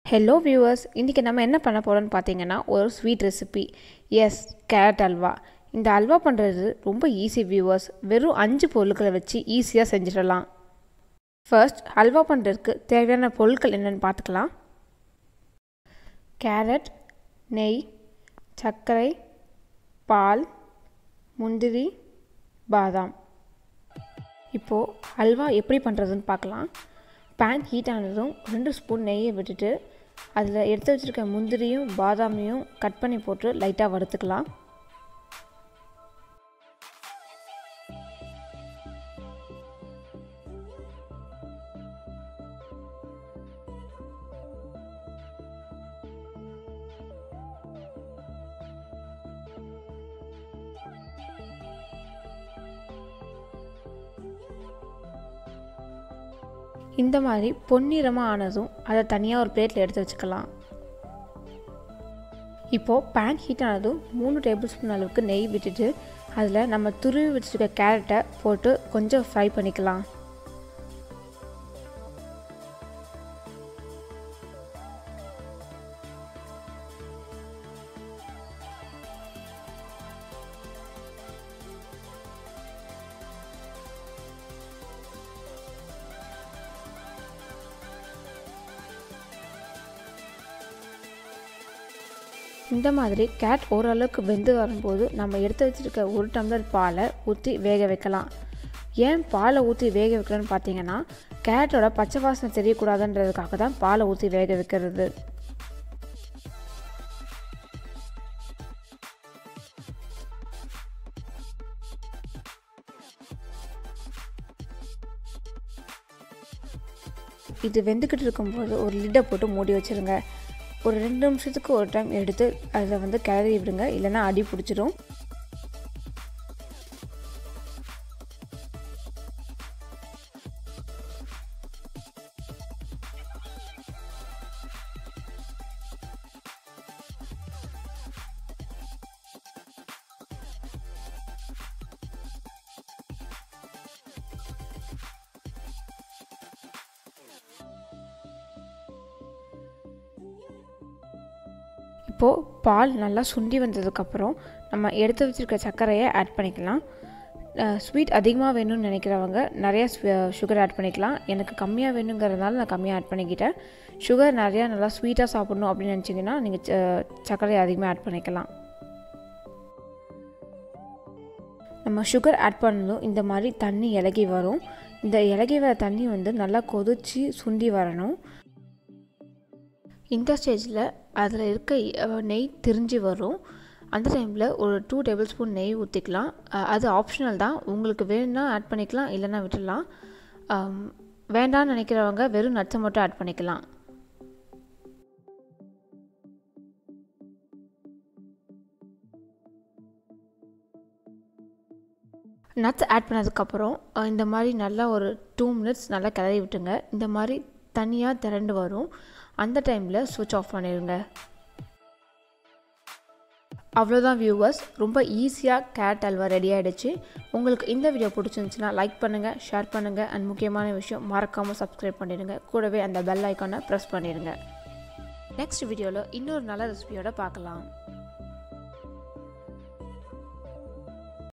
hello viewers இன்றைக்கி நம்ம என்ன பண்ண போகிறோம்னு பார்த்தீங்கன்னா ஒரு sweet recipe yes carrot halwa இந்த அல்வா பண்ணுறது ரொம்ப ஈஸி வியூவர்ஸ் வெறும் அஞ்சு பொருட்களை வச்சு ஈஸியாக செஞ்சிடலாம் ஃபர்ஸ்ட் அல்வா பண்ணுறதுக்கு தேவையான பொருட்கள் என்னென்னு பார்த்துக்கலாம் கேரட் நெய் சர்க்கரை பால் முந்திரி பாதாம் இப்போது அல்வா எப்படி பண்ணுறதுன்னு பார்க்கலாம் பேன் ஹீட் ஆனதும் ரெண்டு ஸ்பூன் நெய்யை விட்டுட்டு அதில் எடுத்து வச்சுருக்க முந்திரியும் பாதாமையும் கட் பண்ணி போட்டு லைட்டாக வறுத்துக்கலாம் இந்த மாதிரி பொன்னிறமாக ஆனதும் அதை தனியாக ஒரு பிளேட்டில் எடுத்து வச்சுக்கலாம் இப்போது பேன் ஹீட் ஆனதும் மூணு டேபிள் ஸ்பூன் அளவுக்கு நெய் விட்டுட்டு அதில் நம்ம துருவி வச்சுருக்க கேரட்டை போட்டு கொஞ்சம் ஃப்ரை பண்ணிக்கலாம் இந்த மாதிரி கேட் ஓரளவுக்கு வெந்து வரும்போது நம்ம எடுத்து வச்சுருக்க ஒரு டம்ளர் பாலை ஊற்றி வேக வைக்கலாம் ஏன் பாலை ஊற்றி வேக வைக்கணும்னு பார்த்தீங்கன்னா கேரட்டோட பச்சை வாசனை தெரியக்கூடாதுன்றதுக்காக தான் பாலை ஊற்றி வேக வைக்கிறது இது வெந்துக்கிட்டு இருக்கும்போது ஒரு லிட்டை போட்டு மூடி வச்சுருங்க ஒரு ரெண்டு நிமிஷத்துக்கு ஒரு டைம் எடுத்து அதில் வந்து கிளறி விடுங்க இல்லைன்னா அடி பிடிச்சிரும் இப்போது பால் நல்லா சுண்டி வந்ததுக்கப்புறம் நம்ம எடுத்து வச்சுருக்க சர்க்கரையை ஆட் பண்ணிக்கலாம் ஸ்வீட் அதிகமாக வேணும்னு நினைக்கிறவங்க நிறையா சுகர் ஆட் பண்ணிக்கலாம் எனக்கு கம்மியாக வேணுங்கிறதுனால நான் கம்மியாக ஆட் பண்ணிக்கிட்டேன் சுகர் நிறையா நல்லா ஸ்வீட்டாக சாப்பிட்ணும் அப்படின்னு நினச்சிங்கன்னா நீங்கள் சர்க்கரையை அதிகமாக ஆட் பண்ணிக்கலாம் நம்ம சுகர் ஆட் பண்ணதும் இந்த மாதிரி தண்ணி இலகி வரும் இந்த இலகி வர தண்ணி வந்து நல்லா கொதித்து சுண்டி வரணும் இந்த ஸ்டேஜில் அதில் இருக்க நெய் திரிஞ்சு வரும் அந்த டைமில் ஒரு டூ டேபிள் ஸ்பூன் நெய் ஊற்றிக்கலாம் அது ஆப்ஷனல் தான் உங்களுக்கு வேணும்னா ஆட் பண்ணிக்கலாம் இல்லைன்னா விட்டுடலாம் வேண்டாம்னு நினைக்கிறவங்க வெறும் நட்ஸை மட்டும் ஆட் பண்ணிக்கலாம் நட்ஸ் ஆட் பண்ணதுக்கப்புறம் இந்த மாதிரி நல்லா ஒரு டூ மினிட்ஸ் நல்லா கிளறி விட்டுங்க இந்த மாதிரி தனியாக திரண்டு வரும் அந்த டைமில் சுவிட்ச் ஆஃப் பண்ணிடுங்க அவ்வளோதான் வியூவர்ஸ் ரொம்ப ஈஸியாக கேரட் அல்வா ரெடி ஆகிடுச்சு உங்களுக்கு இந்த வீடியோ பிடிச்சிருந்துச்சுன்னா லைக் பண்ணுங்கள் ஷேர் பண்ணுங்கள் அண்ட் முக்கியமான விஷயம் மறக்காமல் சப்ஸ்கிரைப் பண்ணிடுங்க கூடவே அந்த பெல் ஐக்கானை ப்ரெஸ் பண்ணிடுங்க நெக்ஸ்ட் வீடியோவில் இன்னொரு நல்ல ரெசிபியோட பார்க்கலாம்